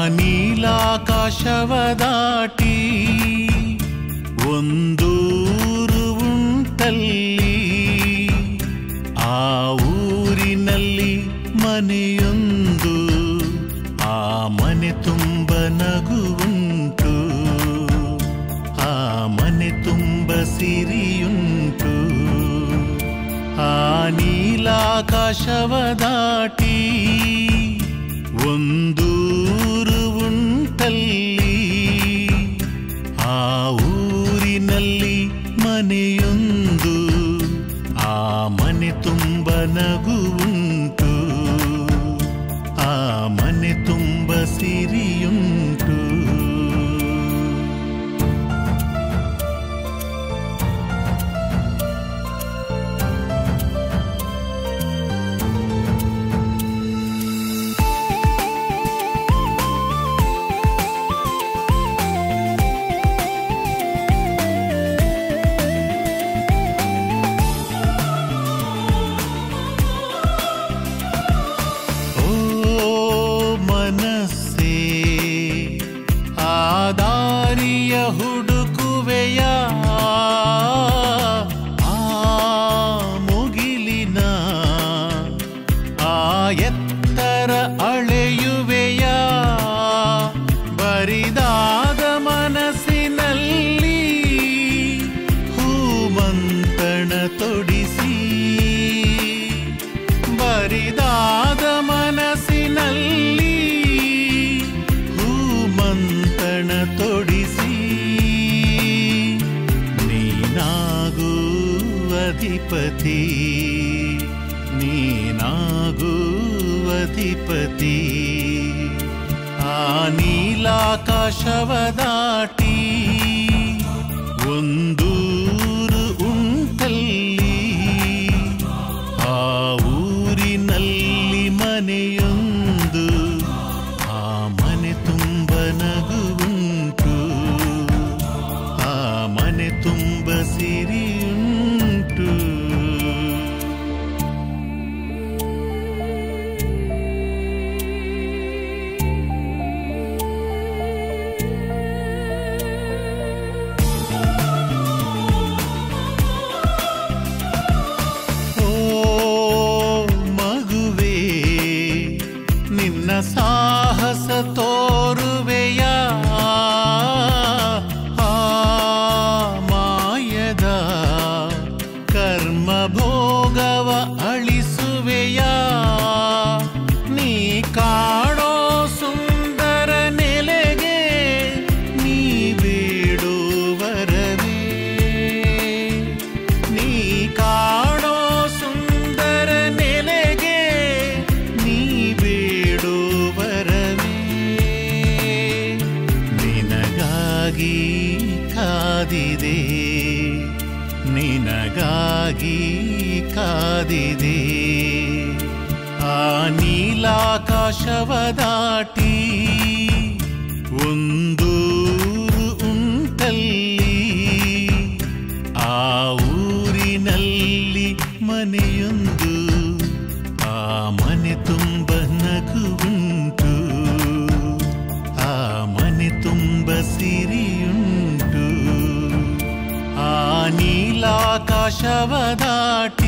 ನೀಲಾಕಾಶವ ದಾಟಿ ಒಂದೂರು ಉಂಟಲ್ಲಿ ಆ ಊರಿನಲ್ಲಿ ಮನೆಯೊಂದು ಆ ಮನೆ ತುಂಬ ನಗುವುಂಟು ಆ ಮನೆ ತುಂಬ ಸಿರಿಯುಂಟು ಆ ನೀಲಾಕಾಶವ ದಾಟಿ ಒಂದೂರು ಉಂಟಲ್ಲಿ ಆ ಊರಿನಲ್ಲಿ ಮನೆಯೊಂದು ಆ ಮನೆ ತುಂಬ ನಗುವುಂಟು ಆ ಮನೆ ತುಂಬ ಸಿರಿಯುಂಟು ಓ ಮನಸ್ಸೇ ಆ ದಾರಿಯ ಹುಡುಕುವೆಯ ಆ ಮುಗಿಲಿನ ಆ ಎತ್ತರ ಅಳೆಯುವೆಯ ಬರಿದಾದ ಮನಸ್ಸಿನಲ್ಲಿ ಹೂಮಂತಣ ತೊಡಿಸಿ ಬರಿದಾದ ಮನಸ್ಸಿನಲ್ಲಿ ಹೂಮಂತಣ ತೊಡಿಸಿ ನೀನಾಗೂ ಅಧಿಪತಿ ನೀನಾಗೂ ಅಧಿಪತಿ ಆ ನೀಲಾಕಾಶವ ದಾಟಿ ಒಂದೂರು ಉಂಟಲ್ಲಿ ಆ ಊರಿನಲ್ಲಿ ಮನೆಯೊಂದು ಆ ಮನೆ ತುಂಬ ನಗುವುಂಟು ಆ ಮನೆ ತುಂಬ ಸಿರಿಯುಂಟು ಓ ಮಗುವೇ ನಿನ್ನ ಸಾಹಸ ತೋರುವೆಯ ಆ ಮಾಯದ ಕರ್ಮ ಭೋಗವ ಅಳಿಸುವೆಯ ನೀ ಕಾಣೋ ಸುಂದರ ನೆಲೆಗೆ ನೀ ಬೇಡೋ ವರವೇ ನೀ ಕಾಣೋ ಸುಂದರ ನೆಲೆಗೆ ನೀ ಬೇಡೋ ವರವೇ ನಿನಗಾಗಿ ಕಾದಿದೆ ನಿನಗಾಗಿ ಕಾದಿದೆ ಆ ನೀಲಾಕಾಶವ ದಾಟಿ ಒಂದೂರು ಉಂಟಲ್ಲಿ ಆ ಊರಿನಲ್ಲಿ ಮನೆಯೊಂದು ಆ ಮನೆ ತುಂಬ ನಗುವುಂಟು ಆ ಮನೆ ತುಂಬ ಸಿರಿಯುಂಟು ಆ ನೀಲಾಕಾಶವ ದಾಟಿ